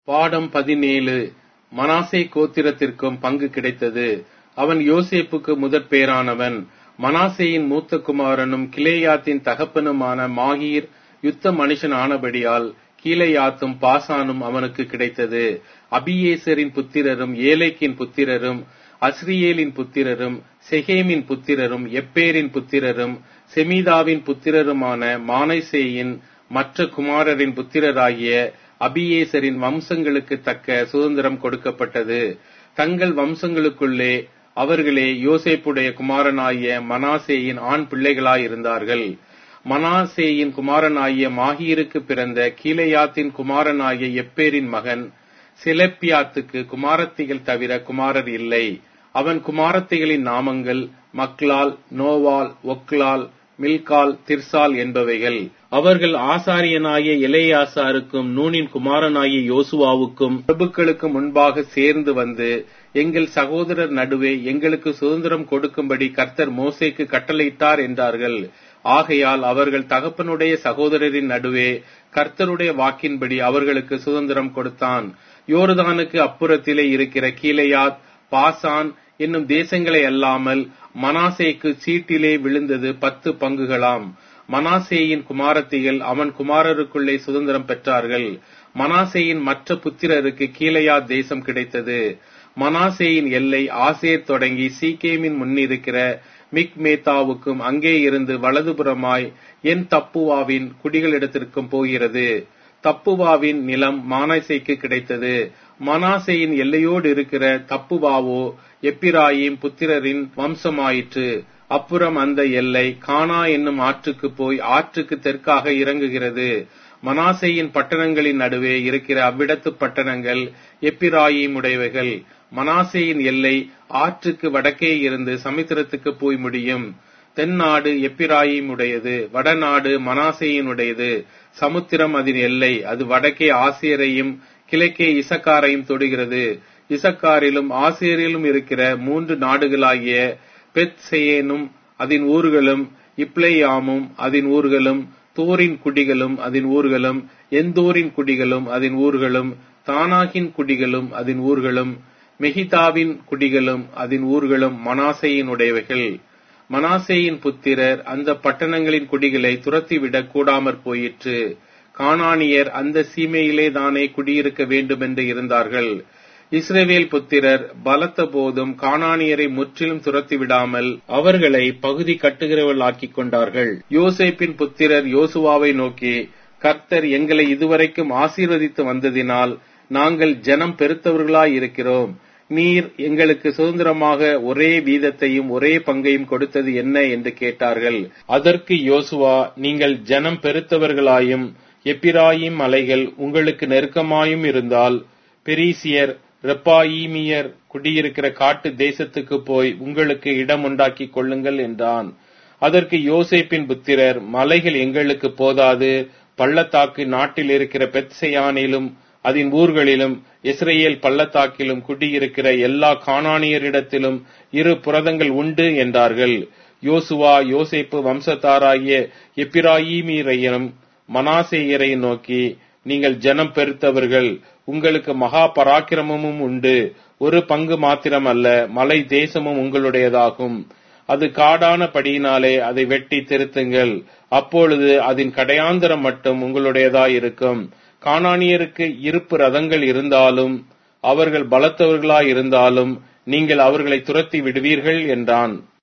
பாடம் பதினேழு மனாசே கோத்திரத்திற்கும் பங்கு கிடைத்தது அவன் யோசேப்புக்கு முதற் பேரானவன் மனாசேயின் மூத்த குமாரனும் கிலேயாத்தின் தகப்பனுமான மாகீர் யுத்த மனுஷன் ஆனபடியால் கீலேயாத்தும் பாசானும் அவனுக்கு கிடைத்தது அபியேசரின் புத்திரரும் ஏலேக்கின் புத்திரரும் அஸ்ரியேலின் புத்திரரும் செகேமின் புத்திரரும் எப்பேரின் புத்திரரும் செமீதாவின் புத்திரருமான மானைசேயின் மற்ற குமாரரின் புத்திரராகிய அபியேசரின் வம்சங்களுக்கு தக்க சுதந்திரம் கொடுக்கப்பட்டது தங்கள் வம்சங்களுக்குள்ளே அவர்களே யோசேப்புடைய குமாரனாகிய மனாசேயின் ஆண் பிள்ளைகளாயிருந்தார்கள் மனாசேயின் குமாரனாகிய மாகீருக்கு பிறந்த கீலேயாத்தின் குமாரனாகிய எப்பேரின் மகன் செலப்பியாத்துக்கு குமாரத்திகள் தவிர குமாரர் இல்லை அவன் குமாரத்திகளின் நாமங்கள் மக்லால் நோவால் ஒக்லால் மில்கால் திர்சால் என்பவைகள் அவர்கள் ஆசாரியனாகிய இளையாசாருக்கும் நூனின் குமாரனாகிய யோசுவாவுக்கும் பிரபுக்களுக்கு முன்பாக சேர்ந்து வந்து எங்கள் சகோதரர் நடுவே எங்களுக்கு சுதந்திரம் கொடுக்கும்படி கர்த்தர் மோசேக்கு கட்டளையிட்டார் என்றார்கள் ஆகையால் அவர்கள் தகப்பனுடைய சகோதரரின் நடுவே கர்த்தருடைய வாக்கின்படி அவர்களுக்கு சுதந்திரம் கொடுத்தான் யோர்தானுக்கு அப்புறத்திலே இருக்கிற கீழையாத் பாசான் என்னும் தேசங்களை அல்லாமல் மனாசேக்கு சீட்டிலே விழுந்தது பத்து பங்குகளாம் மனாசேயின் குமாரத்திகள் அவன் குமாரருக்குள்ளே சுதந்திரம் பெற்றார்கள் மனாசேயின் மற்ற புத்திரருக்கு கீழையா தேசம் கிடைத்தது மனாசேயின் எல்லை ஆசேர் தொடங்கி சீக்கேமின் முன்னிருக்கிற மிக்மேத்தாவுக்கும் அங்கே இருந்து வலதுபுறமாய் என் தப்புவாவின் குடிகளிடத்திற்கும் போகிறது தப்புவாவின் நிலம் மானாசேக்கு கிடைத்தது மனாசேயின் எல்லையோடு இருக்கிற தப்புவாவோ எப்பிராயிம் புத்திரரின் வம்சமாயிற்று அப்புறம் அந்த எல்லை கானா என்னும் ஆற்றுக்கு போய் ஆற்றுக்கு தெற்காக இறங்குகிறது மனாசேயின் பட்டணங்களின் நடுவே இருக்கிற அவ்விடத்து பட்டணங்கள் எப்பிராயிம் உடையவைகள் மனாசேயின் எல்லை ஆற்றுக்கு வடக்கே இருந்து சமுத்திரத்துக்கு போய் முடியும் தென்னாடு எப்பிராயிம் உடையது வடநாடு மனாசேயினுடையது சமுத்திரம் அதன் எல்லை அது வடக்கே ஆசியரையும் கிழக்கே இசக்காரையும் தொடுகிறது இசக்காரிலும் ஆசிரியரிலும் இருக்கிற மூன்று நாடுகளாகிய பெத்செயேனும் அதன் ஊர்களும் இப்ளேயாமும் அதன் ஊர்களும் தோரின் குடிகளும் அதன் ஊர்களும் எந்தோரின் குடிகளும் அதன் ஊர்களும் தானாகின் குடிகளும் அதன் ஊர்களும் மெஹிதாவின் குடிகளும் அதன் ஊர்களும் மனாசையினுடையவைகள் மனாசேயின் புத்திரர் அந்த பட்டணங்களின் குடிகளை துரத்திவிடக் கூடாமற் போயிற்று கானானியர் அந்த சீமையிலே தானே குடியிருக்க வேண்டுமென்று இருந்தார்கள் இஸ்ரேவேல் புத்திரர் பலத்த போதும் கானானியரை முற்றிலும் துரத்தி விடாமல் அவர்களை பகுதி கட்டுகிறவர்களாக்கிக் கொண்டார்கள் யோசேப்பின் புத்திரர் யோசுவாவை நோக்கி கர்த்தர் எங்களை இதுவரைக்கும் ஆசீர்வதித்து வந்ததினால் நாங்கள் ஜனம் பெருத்தவர்களாய் இருக்கிறோம் நீர் எங்களுக்கு சுதந்திரமாக ஒரே வீதத்தையும் ஒரே பங்கையும் கொடுத்தது என்ன என்று கேட்டார்கள் அதற்கு யோசுவா நீங்கள் ஜனம் பெருத்தவர்களாயும் எப்பிராயிம் மலைகள் உங்களுக்கு நெருக்கமாயும் இருந்தால் பெரிசியர் ரெப்பாயீமியர் குடியிருக்கிற காட்டு தேசத்துக்கு போய் உங்களுக்கு இடம் உண்டாக்கி கொள்ளுங்கள் என்றான் அதற்கு யோசேப்பின் புத்திரர் மலைகள் எங்களுக்கு போதாது பள்ளத்தாக்கு நாட்டில் இருக்கிற பெத்செயானிலும் அதன் ஊர்களிலும் இஸ்ரேல் பள்ளத்தாக்கிலும் குடியிருக்கிற எல்லா காணானியரிடத்திலும் இரு புரதங்கள் உண்டு என்றார்கள் யோசுவா யோசேப்பு வம்சத்தாராகிய எப்பிராயீமீரையும் மனாசேயரை நோக்கி நீங்கள் ஜனம் பெருத்தவர்கள் உங்களுக்கு மகா பராக்கிரமமும் உண்டு ஒரு பங்கு மாத்திரம் அல்ல மலை தேசமும் உங்களுடையதாகும் அது காடான படியினாலே அதை வெட்டி திருத்துங்கள் அப்பொழுது அதன் கடையாந்திரம் மட்டும் உங்களுடையதாயிருக்கும் காணானியருக்கு இருப்பு ரதங்கள் இருந்தாலும் அவர்கள் பலத்தவர்களாயிருந்தாலும் நீங்கள் அவர்களை துரத்தி விடுவீர்கள் என்றான்